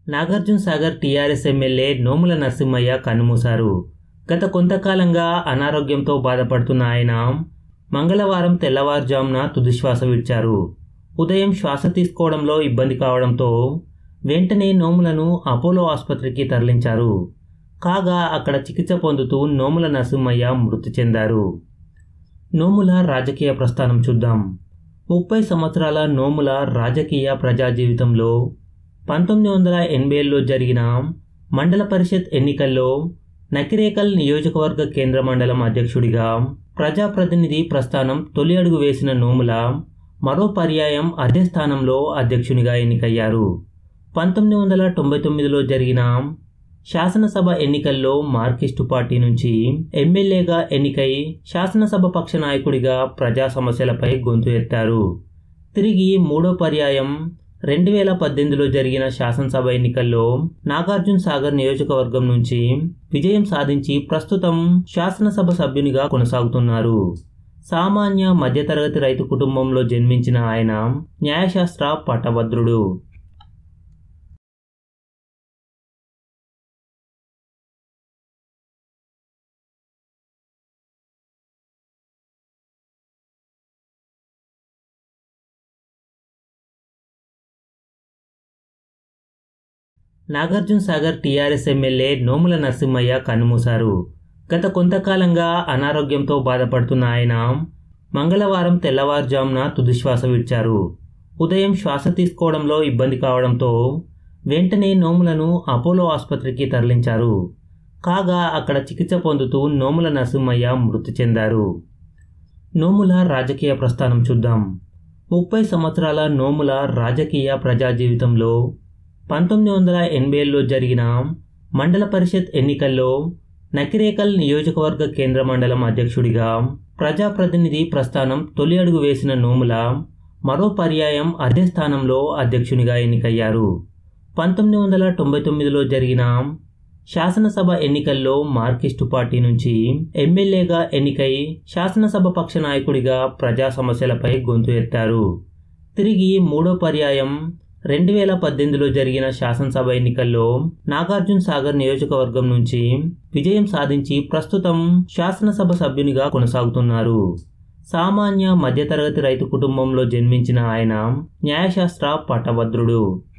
Nagarjuna Sagar TRS MLA Nomula Narasimhaiah కన్నుమూశారు గత కొంతకాలంగా అనారోగ్యంతో బాధపడుతున్న ఆయన మంగళవారం తెల్లవారుజామున తుదిశ్వాస విడిచారు ఉదయం శ్వాస తీసుకోవడంలో ఇబ్బంది కావడంతో వెంటనే నోములను అపోలో ఆసుపత్రికి తరలించారు కాగా అక్కడ చికిత్స పొందుతూ నోముల నరసింహయ్య మృతి చెందారు నోముల రాజకీయ ప్రస్థానం చూద్దాం ముప్పై సంవత్సరాల నోముల రాజకీయ ప్రజా జీవితంలో పంతొమ్మిది వందల ఎనభైలో జరిగిన మండల పరిషత్ ఎన్నికల్లో నకిరేకల్ నియోజకవర్గ కేంద్ర మండలం అధ్యక్షుడిగా ప్రజాప్రతినిధి ప్రస్థానం తొలి అడుగు వేసిన నోముల మరో పర్యాయం అదే స్థానంలో అధ్యక్షునిగా ఎన్నికయ్యారు పంతొమ్మిది వందల తొంభై తొమ్మిదిలో జరిగిన శాసనసభ ఎన్నికల్లో మార్కిస్టు పార్టీ నుంచి ఎమ్మెల్యేగా ఎన్నికై శాసనసభ పక్ష నాయకుడిగా ప్రజా సమస్యలపై గొంతు ఎత్తారు తిరిగి మూడో పర్యాయం రెండు వేల పద్దెనిమిదిలో జరిగిన శాసనసభ ఎన్నికల్లో నాగార్జున సాగర్ నియోజకవర్గం నుంచి విజయం సాధించి ప్రస్తుతం శాసనసభ సభ్యునిగా కొనసాగుతున్నారు సామాన్య మధ్యతరగతి రైతు కుటుంబంలో జన్మించిన ఆయన న్యాయశాస్త్ర పట్టభద్రుడు నాగార్జున సాగర్ టీఆర్ఎస్ ఎమ్మెల్యే నోముల నరసింహయ్య కన్నుమూశారు గత కొంతకాలంగా అనారోగ్యంతో బాధపడుతున్న ఆయన మంగళవారం తెల్లవారుజామున తుదిశ్వాస విడిచారు ఉదయం శ్వాస తీసుకోవడంలో ఇబ్బంది కావడంతో వెంటనే నోములను అపోలో ఆసుపత్రికి తరలించారు కాగా అక్కడ చికిత్స పొందుతూ నోముల నరసింహయ్య మృతి చెందారు నోముల రాజకీయ ప్రస్థానం చూద్దాం ముప్పై సంవత్సరాల నోముల రాజకీయ ప్రజా జీవితంలో పంతొమ్మిది వందల ఎనభైలో జరిగిన మండల పరిషత్ ఎన్నికల్లో నకిరేకల్ నియోజకవర్గ కేంద్ర మండలం అధ్యక్షుడిగా ప్రజాప్రతినిధి ప్రస్థానం తొలి అడుగు వేసిన నోముల మరో పర్యాయం అదే స్థానంలో అధ్యక్షునిగా ఎన్నికయ్యారు పంతొమ్మిది వందల తొంభై తొమ్మిదిలో జరిగిన శాసనసభ ఎన్నికల్లో మార్కిస్టు పార్టీ నుంచి ఎమ్మెల్యేగా ఎన్నికై శాసనసభ పక్ష నాయకుడిగా ప్రజా సమస్యలపై గొంతు ఎత్తారు తిరిగి మూడో పర్యాయం రెండు వేల పద్దెనిమిదిలో జరిగిన శాసనసభ ఎన్నికల్లో నాగార్జున సాగర్ నియోజకవర్గం నుంచి విజయం సాధించి ప్రస్తుతం శాసనసభ సభ్యునిగా కొనసాగుతున్నారు సామాన్య మధ్యతరగతి రైతు కుటుంబంలో జన్మించిన ఆయన న్యాయశాస్త్ర పట్టభద్రుడు